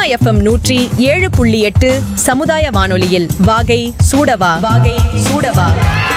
FM நூற்றி ஏழு புள்ளி எட்டு சமுதாய வானொலியில் வாகை சூடவா வாகை சூடவா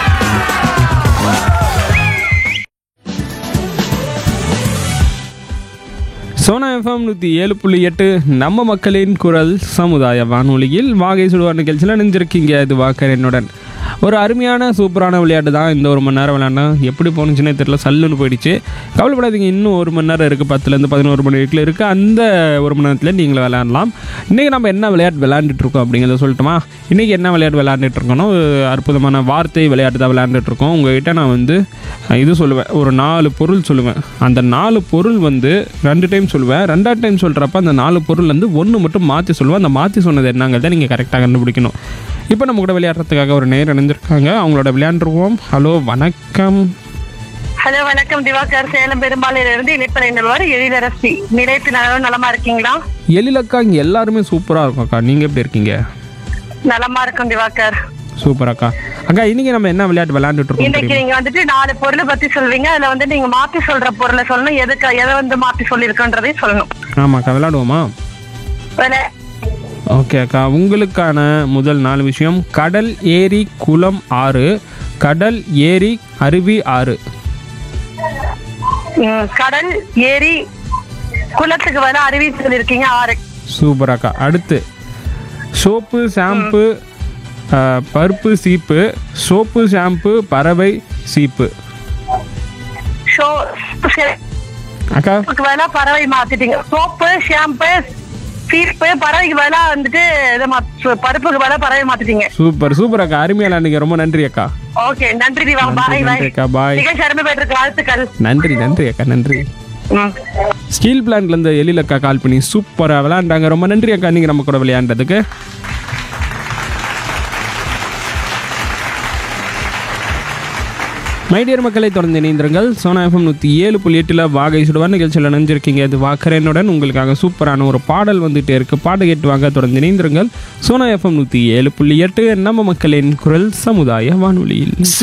சோனா எஃப்எம் நூற்றி ஏழு புள்ளி எட்டு நம்ம மக்களின் குரல் சமுதாய வானொலியில் வாகை சுடுவார் நிகழ்ச்சியில் நினைஞ்சிருக்கீங்க இது வாக்கர் என்னுடன் ஒரு அருமையான சூப்பரான விளையாட்டு தான் இந்த ஒரு மணி நேரம் விளையாண்டா எப்படி போணுச்சுன்னே தெரியல சல்லுன்னு போயிடுச்சு கவலைப்படாதீங்க இன்னும் ஒரு மணி நேரம் இருக்குது பத்துலேருந்து பதினோரு மணி வரைக்கும் இருக்குது அந்த ஒரு மணி நேரத்தில் நீங்களும் விளையாடலாம் இன்றைக்கி நம்ம என்ன விளையாட்டு விளையாண்டுட்டு இருக்கோம் அப்படிங்கிறத சொல்லட்டுமா இன்றைக்கி என்ன விளையாட்டு விளையாண்டுட்டு இருக்கோம்னா ஒரு அற்புதமான வார்த்தை விளையாட்டு தான் விளையாண்டுட்டு இருக்கோம் உங்ககிட்ட நான் வந்து அஹ், இது சொல்லுவேன் ஒரு நாலு பொருள் சொல்லுவேன் அந்த நாலு பொருள் வந்து ரெண்டு டைம் சொல்லுவேன் ரெண்டாவது டைம் சொல்கிறப்ப அந்த நாலு பொருள் வந்து ஒன்று மட்டும் மாற்றி சொல்லுவேன் அந்த மாற்றி சொன்னது என்னங்கிறத நீங்கள் கரெக்டாக கண்டுபிடிக்கணும் இப்போ நம்ம கூட விளையாடுறதுக்காக ஒரு நேர் இணைஞ்சிருக்காங்க அவங்களோட விளையாண்டுருவோம் ஹலோ வணக்கம் ஹலோ வணக்கம் திவாகர் சேலம் பெரும்பாலையில இருந்து இணைப்பறை நிலவார் எழிலரசி நிலையத்து நலம் நலமா இருக்கீங்களா எழிலக்கா இங்கே எல்லாருமே சூப்பராக இருக்கும் அக்கா நீங்கள் எப்படி இருக்கீங்க நலமா இருக்கும் திவாகர் சூப்பர் அக்கா அக்கா இன்னைக்கு நம்ம என்ன விளையாட்டு விளையாண்டுட்டு இருக்கோம் இன்னைக்கு தெரியுமா நீங்க வந்துட்டு நாலு பொருளை பத்தி சொல்வீங்க அதுல வந்து நீங்க மாத்தி சொல்ற பொருளை சொல்லணும் எதுக்கு எதை வந்து மாத்தி சொல்லிருக்கன்றதையும் சொல்லணும் ஆமாக்கா விளையாடுவோமா வேலை ஓகே அக்கா உங்களுக்கான முதல் நாலு விஷயம் கடல் ஏரி குளம் ஆறு கடல் ஏரி அருவி ஆறு ம், கடல் ஏரி குளத்துக்கு வேலை அருவி சொல்லிருக்கீங்க ஆறு சூப்பர் அக்கா அடுத்து சோப்பு ஷாம்பு ஆ, பருப்பு சீப்பு சோப்பு ஷாம்பு பறவை சீப்பு ஷோ அக்கா ஷாம்புக்கு வேலை பறவை மாத்திட்டீங்க சோப்பு ஷாம்பு சீப்பு பறவைக்கு வேலை வந்துட்டு இதை மாத்து- பருப்புக்கு வேலை பறவை மாத்திட்டீங்க சூப்பர் சூப்பர் அக்கா அருமையாக விளையாடுங்க ரொம்ப நன்றி அக்கா ஓகே நன்றி திவா நன்றி, பாய் நன்றி பாய் அக்கா பாய் நிகழ்ச்சி அருமை பெற்று வாழ்த்துக்கள் நன்றி நன்றி அக்கா நன்றி ம். ஸ்டீல் பிளான்ட்லேருந்து எழில் அக்கா கால் பண்ணி சூப்பராக விளையாண்டாங்க ரொம்ப நன்றி அக்கா நீங்கள் நம்ம கூட விளையாண்டதுக்கு மைடியர் மக்களை தொடர்ந்து இணைந்திருங்கள் சோனா எஃப்எம் நூற்றி ஏழு புள்ளி எட்டில் வாகை சுடுவார் நிகழ்ச்சியில் நினைஞ்சிருக்கீங்க இது வாக்கரனுடன் உங்களுக்காக சூப்பரான ஒரு பாடல் வந்துட்டே இருக்கு பாட்டு கேட்டு வாங்க தொடர்ந்து இணைந்திருங்கள் சோனா எஃப்எம் நூற்றி ஏழு புள்ளி எட்டு நம்ம மக்களின் குரல் சமுதாய வானொலியில்